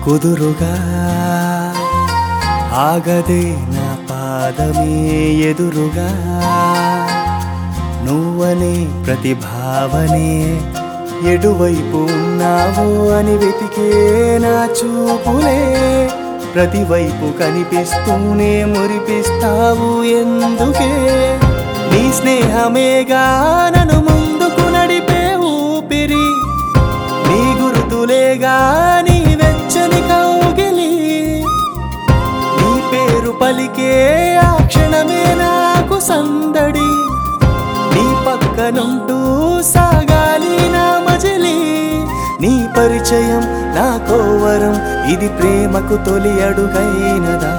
కుదురుగా ఆగదే నా పాదమే ఎదురుగా నువ్వనే ప్రతిభావనే ఎటువైపు ఉన్నావో అని వెతికే నా చూపులే ప్రతివైపు కనిపిస్తూనే మురిపిస్తావు ఎందుకే నీ స్నేహమేగా నన్ను ముందుకు నడిపే ఊపిరి నీ గుర్తులేగా నీ వెచ్చని కౌగిలి నీ పేరు పలికే ఆ క్షణమే నాకు సందడి నీ పక్కనుంటూ సాగాలి నా మజిలి నీ పరిచయం నా కోవరం ఇది ప్రేమకు తొలి అడుగైనదా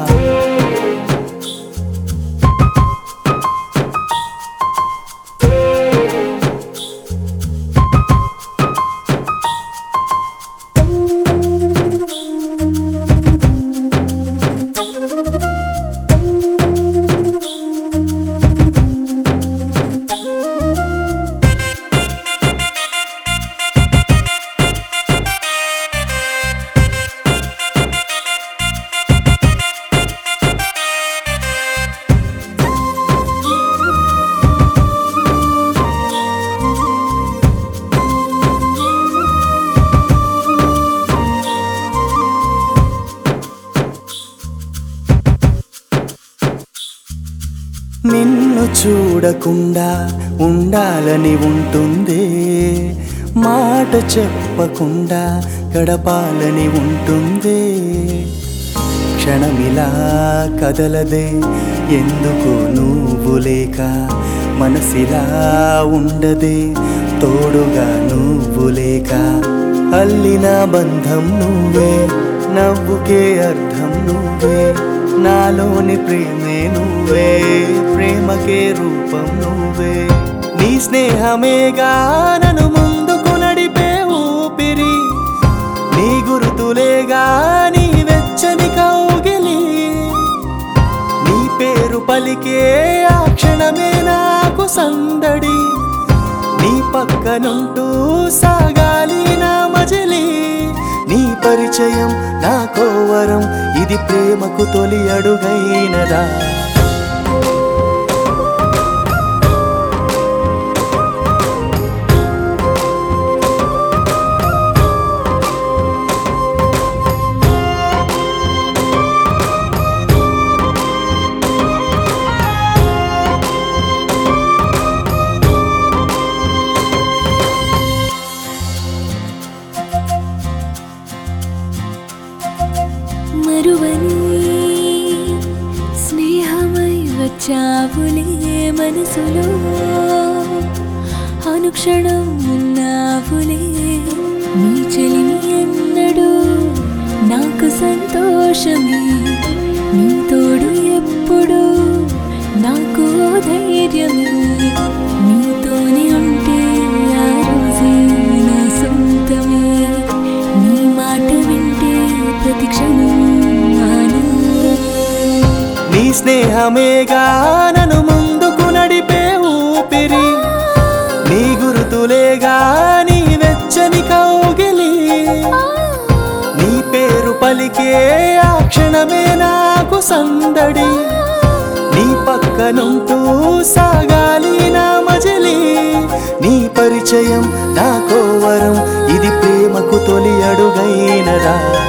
నిన్ను చూడకుండా ఉండాలని ఉంటుంది మాట చెప్పకుండా గడపాలని ఉంటుంది క్షణమిలా కదలదే ఎందుకు నువ్వు లేక మనసిలా ఉండదే తోడుగా నువ్వు లేక అల్లిన బంధం నువ్వే నవ్వుకే అర్థం నువ్వే నాలోని ప్రేమే నువ్వే ప్రేమకే రూపం నువ్వే నీ స్నేహమేగా నన్ను ముందుకు నడిపే ఊపిరి నీ గుర్తులేగా నీ వెచ్చని కౌగిలి నీ పేరు పలికే ఆ క్షణమే నాకు సందడి నీ పక్కనుంటూ సాగాలి నా మజిలి నీ పరిచయం నా కోవరం ఇది ప్రేమకు తొలి అడుగైనదా మరువని స్నేహమై వచ్చావులే మనసులో అనుక్షణం ఉన్నావులే నీ చెలిమి ఎన్నడు నాకు సంతోషమే నీ తోడు ఎప్పుడు నాకు ధైర్యమే నీతోనే ఉంటే ఆ రోజే నా సొంతమే నీ మాట వింటే ప్రతి క్షణం ఆనందమే నీ స్నేహమేగా నన్ను ముందుకు నడిపే ఊపిరి నీ గుర్తులేగా నీ వెచ్చని కౌగిలి నీ పేరు పలికే ఆ క్షణమే నాకు సందడి నీ పక్కనుంటూ సాగాలి నా మజిలి నీ పరిచయం నా కోవరం ఇది ప్రేమకు తొలి అడుగైనదా